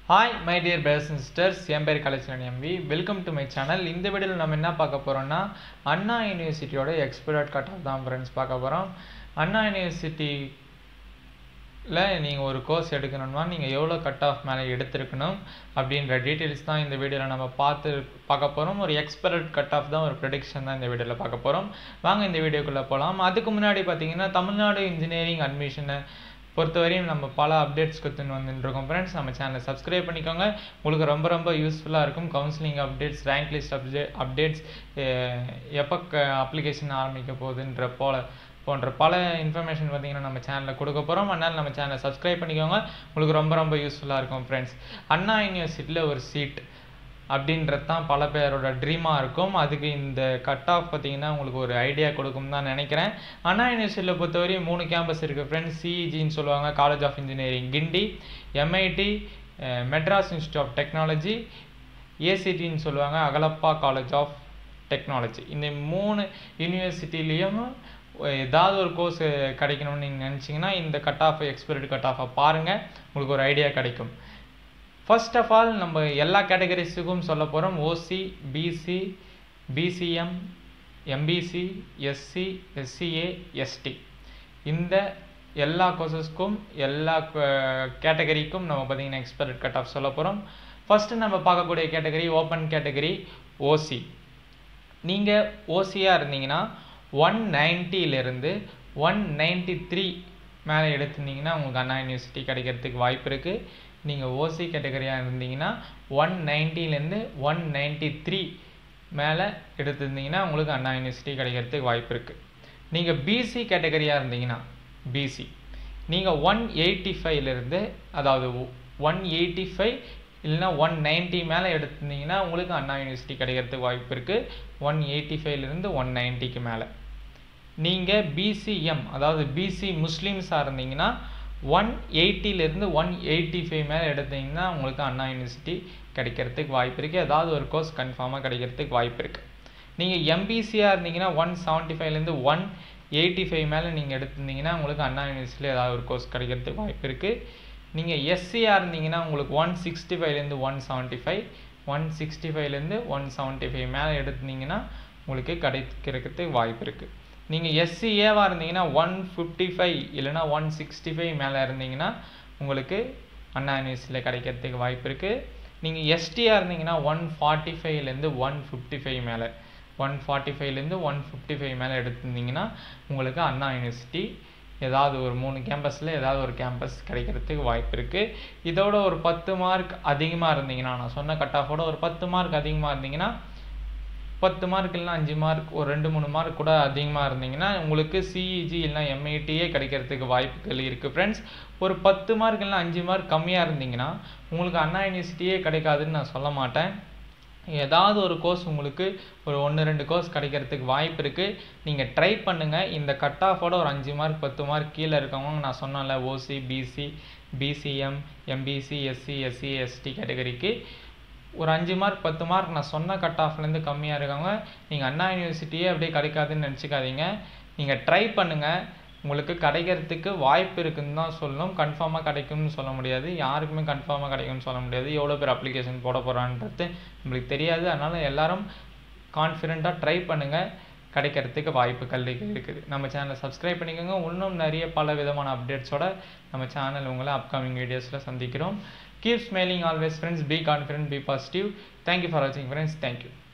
hi my dear brothers and sisters என் பேர் Kalaichalan MP welcome to my channel இந்த வீடியோவில் நம்ம என்ன பார்க்க போகிறோம்னா அண்ணா யூனிவர்சிட்டியோட எக்ஸ்பர்ட் கட் ஆஃப் தான் ஃப்ரெண்ட்ஸ் பார்க்க போகிறோம் அண்ணா யூனிவர்சிட்டியில் நீங்கள் ஒரு கோர்ஸ் எடுக்கணும்னா நீங்கள் எவ்வளோ கட் ஆஃப் மேலே எடுத்திருக்கணும் அப்படின்ற டீட்டெயில்ஸ் தான் இந்த வீடியோவில் நம்ம பார்த்து பார்க்க போகிறோம் ஒரு எக்ஸ்பர்ட் கட் ஆஃப் தான் ஒரு ப்ரெடிக்ஷன் தான் இந்த வீடியோவில் பார்க்க போகிறோம் வாங்க இந்த வீடியோக்குள்ளே போகலாம் அதுக்கு முன்னாடி பார்த்தீங்கன்னா தமிழ்நாடு இன்ஜினியரிங் அட்மிஷனை பொறுத்தவரையும் நம்ம பல அப்டேட்ஸ் கொடுத்துன்னு வந்துட்டுருக்கோம் ஃப்ரெண்ட்ஸ் நம்ம சேனலை சப்ஸ்கிரைப் பண்ணிக்கோங்க உங்களுக்கு ரொம்ப ரொம்ப யூஸ்ஃபுல்லாக இருக்கும் counselling updates rank list update updates எப்போ அப்ளிகேஷன் ஆரம்பிக்க போகுதுன்ற போல போன்ற பல இன்ஃபர்மேஷன் பார்த்தீங்கன்னா நம்ம சேனலில் கொடுக்க போகிறோம் அதனால் நம்ம சேனலை சப்ஸ்கிரைப் பண்ணிக்கோங்க உங்களுக்கு ரொம்ப ரொம்ப யூஸ்ஃபுல்லாக இருக்கும் ஃப்ரெண்ட்ஸ் அண்ணா யூனிவர்சிட்டியில் ஒரு சீட் அப்படின்றது தான் பல பேரோட ட்ரீமாக இருக்கும் அதுக்கு இந்த கட் ஆஃப் பார்த்தீங்கன்னா உங்களுக்கு ஒரு ஐடியா கொடுக்கும் தான் நினைக்கிறேன் அண்ணா யூனிவர்சிட்டியில் பொறுத்தவரையும் மூணு கேம்பஸ் இருக்குது ஃப்ரெண்ட்ஸ் சிஇஜின்னு சொல்லுவாங்க college of engineering Guindy MIT Madras institute of technology ஏசிடின்னு சொல்லுவாங்க அகலப்பா காலேஜ் ஆஃப் டெக்னாலஜி இந்த மூணு யூனிவர்சிட்டிலையும் ஏதாவது ஒரு கோர்ஸ் கிடைக்கணும்னு நீங்கள் நினச்சிங்கன்னா இந்த கட் ஆஃப் எக்ஸ்பெரிட் கட் ஆஃபை பாருங்கள் உங்களுக்கு ஒரு ஐடியா கிடைக்கும் ஃபர்ஸ்ட் ஆஃப் ஆல் நம்ம எல்லா கேட்டகரிஸுக்கும் சொல்ல போகிறோம் OC BC BCM MBC SC SCA ST இந்த எல்லா கோர்சஸ்க்கும் எல்லா கேட்டகரிக்கும் நம்ம பார்த்தீங்கன்னா எக்ஸ்பெர்ட் கட் ஆஃப் சொல்ல போகிறோம் ஃபஸ்ட்டு நம்ம பார்க்கக்கூடிய கேட்டகரி ஓப்பன் கேட்டகரி ஓசி நீங்கள் ஓசியாக இருந்தீங்கன்னா ஒன் நைன்ட்டிலேருந்து ஒன் நைன்ட்டி த்ரீ மேலே எடுத்திருந்தீங்கன்னா உங்களுக்கு அண்ணா யூனிவர்சிட்டி கிடைக்கிறதுக்கு வாய்ப்பு இருக்குது நீங்கள் ஓசி கேட்டகரியாக இருந்தீங்கன்னா ஒன் நைன்ட்டிலேருந்து ஒன் நைன்ட்டி த்ரீ மேலே எடுத்திருந்தீங்கன்னா உங்களுக்கு அண்ணா யூனிவர்சிட்டி கிடைக்கிறதுக்கு வாய்ப்பு இருக்குது நீங்கள் பிசி கேட்டகரியாக இருந்தீங்கன்னா பிசி நீங்கள் ஒன் எயிட்டி ஃபைவ்லேருந்து அதாவது ஒன் எயிட்டி ஃபைவ் இல்லைனா ஒன் நைன்ட்டி மேலே எடுத்திருந்தீங்கன்னா உங்களுக்கு அண்ணா யூனிவர்சிட்டி கிடைக்கிறதுக்கு வாய்ப்பு இருக்குது ஒன் எயிட்டி ஃபைவ்லேருந்து ஒன் நைன்ட்டிக்கு மேலே நீங்கள் பிசிஎம் அதாவது பிசி முஸ்லீம்ஸாக இருந்தீங்கன்னா ஒன் எயிட்டிலேருந்து ஒன் எயிட்டி ஃபைவ் மேலே எடுத்தீங்கன்னா உங்களுக்கு அண்ணா யூனிவர்சிட்டி கிடைக்கிறதுக்கு வாய்ப்பு இருக்குது ஏதாவது ஒரு கோர்ஸ் கன்ஃபார்மாக கிடைக்கிறதுக்கு வாய்ப்பு இருக்குது நீங்கள் எம்பிசியாக இருந்தீங்கன்னா ஒன் செவன்ட்டி ஃபைவ்லேருந்து ஒன் எயிட்டி ஃபைவ் மேலே நீங்கள் எடுத்திருந்தீங்கன்னா உங்களுக்கு அண்ணா யூனிவர்சிட்டியில் ஏதாவது ஒரு கோர்ஸ் கிடைக்கிறதுக்கு வாய்ப்பு இருக்குது நீங்கள் எஸ்சியாக இருந்தீங்கன்னா உங்களுக்கு ஒன் சிக்ஸ்டி ஃபைவ்லேருந்து one seventy five one sixty ஃபைவ்லேருந்து ஒன் செவன்ட்டி ஃபைவ் மேலே எடுத்திருந்தீங்கன்னா உங்களுக்கு கிடைக்கிறதுக்கு வாய்ப்பு இருக்குது நீங்கள் எஸ்சிஏவாக இருந்தீங்கன்னா ஒன் ஃபிஃப்டி ஃபைவ் இல்லைனா ஒன் சிக்ஸ்டி ஃபைவ் மேலே இருந்தீங்கன்னா உங்களுக்கு அண்ணா யூனிவர்சிட்டியில் கிடைக்கிறதுக்கு வாய்ப்பு இருக்குது நீங்கள் எஸ்டியாக இருந்தீங்கன்னா ஒன் ஃபார்ட்டி ஃபைவ்லேருந்து ஒன் ஃபிஃப்டி ஃபைவ் மேலே ஒன் ஃபார்ட்டி ஃபைவ்லேருந்து ஒன் ஃபிஃப்டி ஃபைவ் மேலே எடுத்திருந்தீங்கன்னா உங்களுக்கு அண்ணா யூனிவர்சிட்டி ஏதாவது ஒரு மூணு கேம்பஸில் ஏதாவது ஒரு கேம்பஸ் கிடைக்கிறதுக்கு வாய்ப்பு இருக்குது இதோட ஒரு பத்து மார்க் அதிகமாக இருந்தீங்கன்னா நான் சொன்ன கட் ஆஃபோட ஒரு பத்து மார்க் அதிகமாக இருந்தீங்கன்னா பத்து மார்க் இல்லைனா அஞ்சு மார்க் ஒரு ரெண்டு மூணு மார்க் கூட அதிகமாக இருந்தீங்கன்னா உங்களுக்கு சிஇஜி இல்லைனா எம்ஐடியே கிடைக்கிறதுக்கு வாய்ப்புகள் இருக்குது ஃப்ரெண்ட்ஸ் ஒரு பத்து மார்க் இல்லைனா அஞ்சு மார்க் கம்மியாக இருந்தீங்கன்னா உங்களுக்கு அண்ணா யூனிவர்சிட்டியே கிடைக்காதுன்னு நான் சொல்ல மாட்டேன் ஏதாவது ஒரு கோர்ஸ் உங்களுக்கு ஒரு ஒன்று ரெண்டு கோர்ஸ் கிடைக்கிறதுக்கு வாய்ப்பு இருக்குது நீங்கள் ட்ரை பண்ணுங்கள் இந்த கட் ஆஃபோட ஒரு அஞ்சு மார்க் பத்து மார்க் கீழே இருக்கவங்க நான் சொன்னேன்ல OC BC BCM MBC SC SC ST கேட்டகரிக்கு ஒரு அஞ்சு மார்க் பத்து மார்க் நான் சொன்ன கட் ஆஃப்லேருந்து கம்மியாக இருக்காங்க நீங்கள் அண்ணா யூனிவர்சிட்டியே அப்படியே கிடைக்காதுன்னு நினச்சிக்காதீங்க நீங்கள் ட்ரை பண்ணுங்கள் உங்களுக்கு கிடைக்கிறதுக்கு வாய்ப்பு இருக்குன்னு தான் சொல்லணும் கன்ஃபார்மாக கிடைக்கும்னு சொல்ல முடியாது யாருக்குமே கன்ஃபார்மாக கிடைக்கும்னு சொல்ல முடியாது எவ்வளோ பேர் அப்ளிகேஷன் போட போகிறான்றது நம்மளுக்கு தெரியாது அதனால் எல்லாரும் கான்ஃபிடெண்ட்டாக ட்ரை பண்ணுங்கள் கிடைக்கிறதுக்கு வாய்ப்புகள் இருக்குது நம்ம சேனலை சப்ஸ்கிரைப் பண்ணிக்கோங்க இன்னும் நிறைய பல விதமான அப்டேட்ஸோட நம்ம சேனல் உங்களை அப்கமிங் வீடியோஸில் சந்திக்கிறோம் keep smiling always friends be confident be positive thank you for வாட்சிங் ஃப்ரெண்ட்ஸ் தேங்க்யூ